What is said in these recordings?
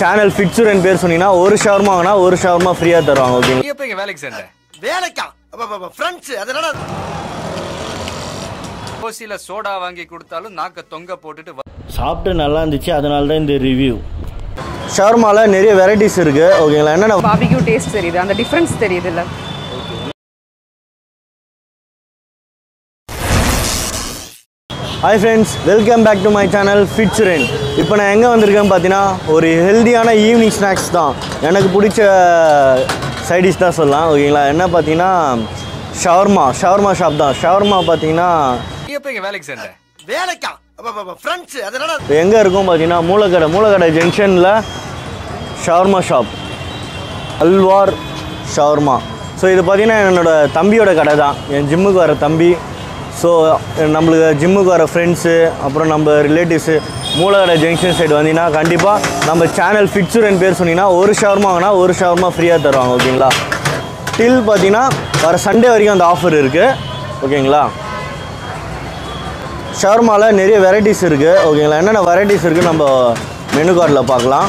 Channel ஃபிட்ஸுரன் பேர் சொன்னீங்கன்னா ஒரு ஷவர்மா வாங்கினா ஒரு ஷவர்மா ஃப்ரீயாக தருவாங்க ஓகேங்களா நீ எப்ப இங்க வேலைக்கு சேர்ந்த வேலைக்கா ஃப்ரெண்ட்ஸ் அதனால ஓசியில சோடா வாங்கி கொடுத்தாலும் நாக்க தொங்க போட்டுட்டு வ- சாப்பிட்டு நல்லா இருந்துச்சு அதனால தான் இந்த ரிவ்யூ ஷவர்மாவில் நிறைய வெரைட்டிஸ் இருக்குது ஓகேங்களா என்னென்ன பாபிக்யூ டேஸ்ட் தெரியுது அந்த டிஃப்ரென்ஸ் தெரியுது இல்ல hi friends welcome back to my channel ஃபிட்ஸுரன் இப்போ நான் எங்கே வந்திருக்கேன்னு பார்த்தீங்கன்னா ஒரு ஹெல்தியான ஈவினிங் ஸ்நாக்ஸ் தான் எனக்கு பிடிச்ச சைடிஷ் தான் சொல்லலாம் ஓகேங்களா என்ன பார்த்தீங்கன்னா ஷவர்மா ஷவர்மா ஷாப் தான் ஷவர்மா பார்த்தீங்கன்னா நீ எப்ப இங்க வேலைக்கு சேர்ந்த வேலைக்கா ஃப்ரெண்ட்ஸ் அதனால இப்போ எங்கே இருக்கும் பார்த்தீங்கன்னா மூலக்கடை மூலக்கடை ஜங்ஷனில் ஷவர்மா ஷாப் அல்வார் ஷவர்மா ஸோ இது பார்த்தீங்கன்னா என்னோட தம்பியோட கடை தான் என் ஜிம்முக்கு வர தம்பி ஸோ நம்மளுக்கு ஜிம்முக்கு வர ஃப்ரெண்ட்ஸு அப்புறம் நம்ம ரிலேட்டிவ்ஸு மூலக்கடை ஜங்ஷன் சைடு வந்தீங்கன்னா கண்டிப்பாக நம்ம சேனல் ஃபிட்ஸுரன் பேர் சொன்னீங்கன்னா ஒரு ஷவர்மா வாங்கினா ஒரு ஷவர்மா ஃப்ரீயாக தருவாங்க ஓகேங்களா டில் பார்த்தீங்கன்னா வர சண்டே வரைக்கும் அந்த ஆஃபர் இருக்குது ஓகேங்களா ஷவர்மாவில் நிறைய வெரைட்டிஸ் இருக்குது ஓகேங்களா என்னென்ன வெரைட்டிஸ் இருக்குது நம்ம மெனு கார்டில் பார்க்கலாம்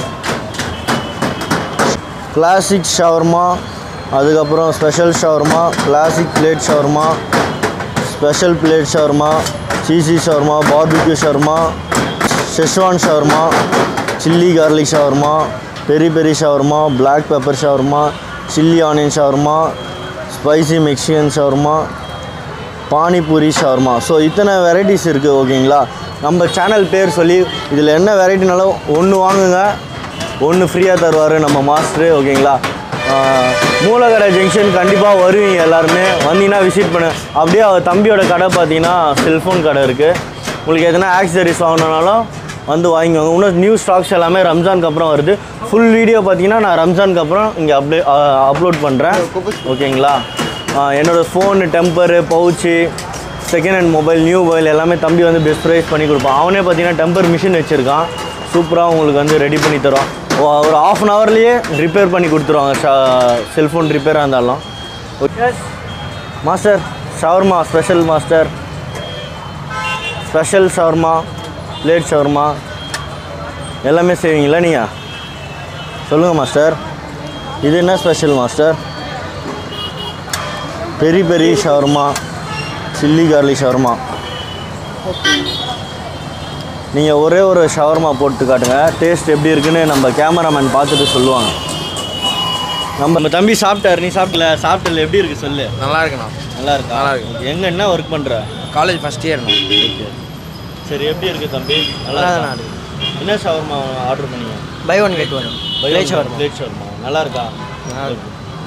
கிளாசிக் ஷவர்மா அதுக்கப்புறம் special shawarma classic plate shawarma special plate shawarma cheesy shawarma barbecue shawarma schezwan shawarma chilli garlic shawarma peri peri shawarma black pepper shawarma chilli onion shawarma spicy Mexican shawarma panipuri shawarma so இத்தனை varieties இருக்குது ஓகேங்களா நம்ம channel பேர் சொல்லி இதில் என்ன வெரைட்டினாலும் ஒன்று வாங்குங்க ஒன்று ஃப்ரீயாக தருவார் நம்ம மாஸ்டரு ஓகேங்களா ஆஹ், மூலக்கடை ஜங்ஷன் கண்டிப்பாக வருவீங்க எல்லாருமே வந்தீங்கன்னா விசிட் பண்ணு அப்படியே அவர் தம்பியோட கடை பார்த்தீங்கன்னா செல்ஃபோன் கடை இருக்குது உங்களுக்கு எதனா ஆக்சசரிஸ் வாங்கணுனாலும் வந்து வாங்கிக்கோங்க இன்னும் நியூ ஸ்டாக்ஸ் எல்லாமே ரம்ஜானுக்கு அப்புறம் வருது ஃபுல் வீடியோ பார்த்தீங்கன்னா நான் ரம்ஜானுக்கு அப்புறம் இங்கே அப்டே அப்லோட் பண்ணுறேன் ஓகேங்களா ஆஹ் என்னோடய phone temper pouch second hand mobile new mobile எல்லாமே தம்பி வந்து பெஸ்ட் ப்ரைஸ் பண்ணி கொடுப்பான் அவனே பார்த்தீங்கன்னா டெம்பர் மிஷின் வச்சுருக்கான் சூப்பராக உங்களுக்கு வந்து ரெடி பண்ணி தரோம் ஒரு ஆஃப் அன் ஹவர்லேயே ரிப்பேர் பண்ணி கொடுத்துருவாங்க செல்ஃபோன் ரிப்பேராக இருந்தாலும் okay master shawarma special master special shawarma plate shawarma எல்லாமே செய்வீங்களா நீங்கள் சொல்லுங்கள் மாஸ்டர் இது என்ன special master peri peri shawarma chilli garlic shawarma நீங்கள் ஒரே ஒரு ஷவர்மா போட்டு காட்டுங்க டேஸ்ட் எப்படி இருக்குன்னு நம்ம கேமராமேன் பார்த்துட்டு சொல்லுவாங்க நம்ம நம்ம தம்பி சாப்பிட்டாரு நீ சாப்பிட்டல சாப்பிட்டல எப்படி இருக்கு சொல்லு நல்லா இருக்குண்ணா நல்லா இருக்கா நல்லா இருக்கு. Okay. எங்க என்ன ஒர்க் பண்ற காலேஜ் ஃபஸ்ட் இயர்ண்ணா ஓகே சரி எப்படி இருக்கு தம்பி நல்லா நல்லா இருக்கா? என்ன ஷவர்மா ஆர்டர் பண்ணீங்க buy one get one Plate shawarma. Plate shawarma நல்லா இருக்கா நல்லா இருக்கு.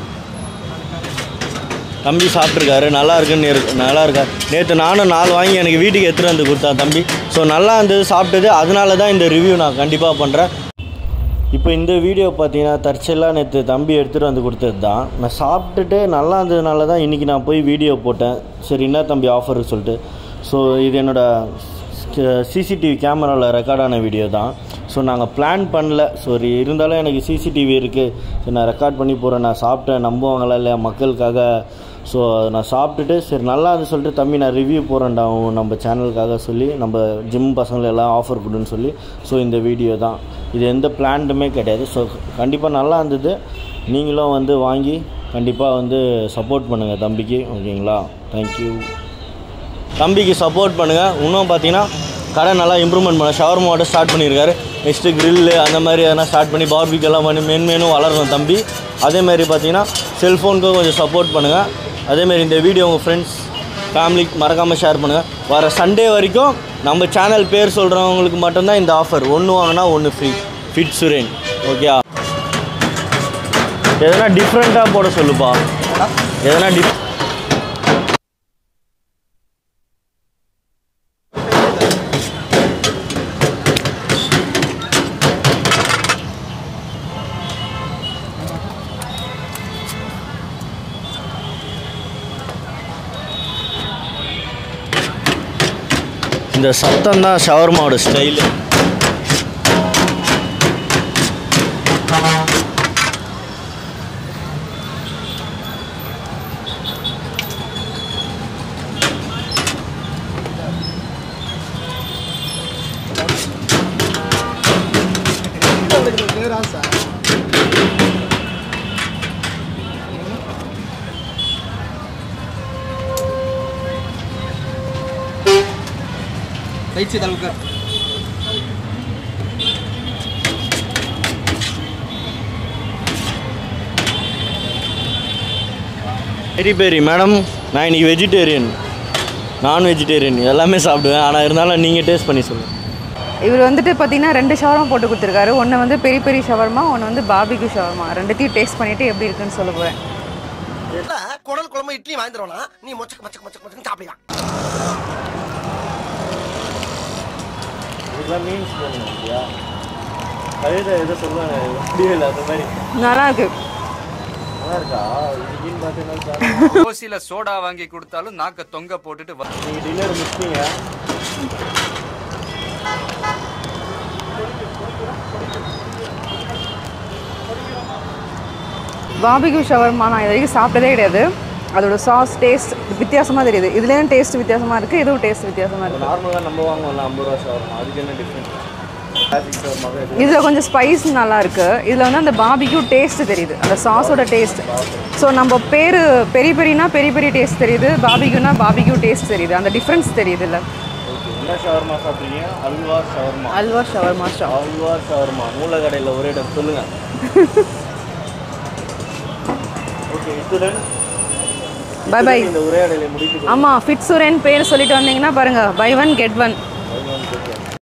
தம்பி சாப்பிட்ருக்காரு நல்லா இருக்குன்னு இருக்கு நல்லா இருக்கா நேற்று நானும் நாலு வாங்கி எனக்கு வீட்டுக்கு எடுத்துகிட்டு வந்து கொடுத்தான் தம்பி ஸோ நல்லா இருந்தது சாப்பிட்டது அதனால தான் இந்த ரிவ்யூ நான் கண்டிப்பாக பண்ணுறேன் இப்போ இந்த வீடியோ பார்த்தீங்கன்னா தற்செயலாக நேற்று தம்பி எடுத்துகிட்டு வந்து கொடுத்தது தான் நான் சாப்பிட்டுட்டு நல்லா இருந்ததுனால தான் இன்றைக்கி நான் போய் வீடியோ போட்டேன் சரி என்ன தம்பி ஆஃபர் சொல்லிட்டு ஸோ இது என்னோடய சிசிடிவி கேமராவில் ரெக்கார்டான வீடியோ தான் ஸோ நாங்கள் பிளான் பண்ணல சரி இருந்தாலும் எனக்கு சிசிடிவி இருக்குது சரி நான் ரெக்கார்ட் பண்ணி போகிறேன் நான் சாப்பிட்டேன் நம்புவாங்களா இல்லையா மக்களுக்காக ஸோ நான் சாப்பிட்டுட்டு சரி நல்லா இருந்து சொல்லிட்டு தம்பி நான் ரிவ்யூ போகிறேன்டா உன் நம்ம சேனலுக்காக சொல்லி நம்ம ஜிம் பசங்களை எல்லாம் ஆஃபர் கொடுன்னு சொல்லி ஸோ இந்த வீடியோ தான் இது எந்த பிளான்டுமே கிடையாது ஸோ கண்டிப்பாக நல்லா இருந்தது நீங்களும் வந்து வாங்கி கண்டிப்பாக வந்து சப்போர்ட் பண்ணுங்கள் தம்பிக்கு ஓகேங்களா தேங்க்யூ தம்பிக்கு சப்போர்ட் பண்ணுங்கள் இன்னும் பார்த்தீங்கன்னா கடை நல்லா இம்ப்ரூவ்மெண்ட் பண்ண ஷவர்மாவோட ஸ்டார்ட் பண்ணியிருக்காரு நெக்ஸ்ட்டு grill அந்த மாதிரி எதனா ஸ்டார்ட் பண்ணி பார்பிக் எல்லாம் பண்ணி மென்மேனும் வளரணும் தம்பி அதேமாரி பார்த்தீங்கன்னா செல்ஃபோனுக்கும் கொஞ்சம் சப்போர்ட் பண்ணுங்கள் அதேமாரி இந்த வீடியோ உங்கள் ஃப்ரெண்ட்ஸ் ஃபேமிலிக்கு மறக்காமல் ஷேர் பண்ணுங்கள் வர சண்டே வரைக்கும் நம்ம சேனல் பேர் சொல்கிறவங்களுக்கு மட்டும்தான் இந்த ஆஃபர் ஒன்று வாங்கினா ஒன்று ஃப்ரீ ஃபிட் சுரேன் ஓகே எதனா டிஃப்ரெண்ட்டாக போட சொல்லுப்பா எதனா டிஃப் இந்த சத்தம் தான் ஷவர்மாவோட ஸ்டைலு ரைட் சைடு அளவுக்கு பெரி பெரி மேடம் நான் இன்னைக்கு வெஜிடேரியன் நான் வெஜிடேரியன் எல்லாமே சாப்பிடுவேன் ஆனால் இருந்தாலும் நீங்கள் டேஸ்ட் பண்ணி சொல்லுங்கள் இவர் வந்துட்டு பார்த்தீங்கன்னா ரெண்டு ஷவர்மா போட்டு கொடுத்துருக்காரு ஒன்று வந்து பெரிய பெரிய ஷவர்மா ஒன்று வந்து பாபிக்கு ஷவர்மா ரெண்டுத்தையும் டேஸ்ட் பண்ணிட்டு எப்படி இருக்குன்னு சொல்ல போகிறேன் இல்ல குடல் குழம்பு இட்லி வாங்கி தருவானா நீ மொச்சக்கு மொச்சக்கு மொச்சக்கு மொச்சக்கு சாப்பிடலாம் இதெல்லாம் மீன்ஸ் பண்ணணும் இல்லையா கழுதை எதோ சொல்லுவாங்க முடியல அந்த மாதிரி நல்லா இருக்கு நல்லா இருக்கா இது மீன் பார்த்தீங்கன்னா ஓசியில சோடா வாங்கி கொடுத்தாலும் நாக்க தொங்க போட்டுட்டு வ- நீங்கள் டின்னர் முடிச்சிட்டீங்க பாபிக்கு ஷவர்மா நான் இது வரைக்கும் சாப்பிட்டதே கிடையாது அதோட சாஸ் டேஸ்ட் வித்தியாசமாக தெரியுது இதுலேயும் டேஸ்ட் வித்தியாசமாக இருக்குது இதுவும் டேஸ்ட் வித்தியாசமாக இருக்குது நார்மலாக நம்ம வாங்குவோம்ல ஐம்பது ரூபா ஷவர்மா அதுக்கு என்ன டிஃப்ரெண்ட் கிளாசிக் ஷவர்மாக இது இதில் கொஞ்சம் ஸ்பைஸ் நல்லா இருக்கு இதில் வந்து அந்த பாபிக்யூ டேஸ்ட் தெரியுது அந்த சாஸோட டேஸ்ட் ஸோ நம்ம பேர் பெரிய பெரியனா பெரிய பெரிய டேஸ்ட் தெரியுது பாபிக்யூனா பாபிக்யூ டேஸ்ட் தெரியுது அந்த டிஃப்ரென்ஸ் தெரியுது இல்லை ஓகே என்ன ஷவர்மா சாப்பிட்றீங்க அல்வா ஷவர்மா அல்வா ஷவர்மா ஷா அல்வா ஷவர்மா மூல கடையில் ஒரே இடம் சொல்லுங்க ஓகே இத்துடன் பை பை இந்த உரையாடலை முடித்து ஆமாம் ஃபிட் சுரேன் பேர் சொல்லிட்டு வந்தீங்கன்னா பாருங்கள் பை ஒன் கெட் ஒன்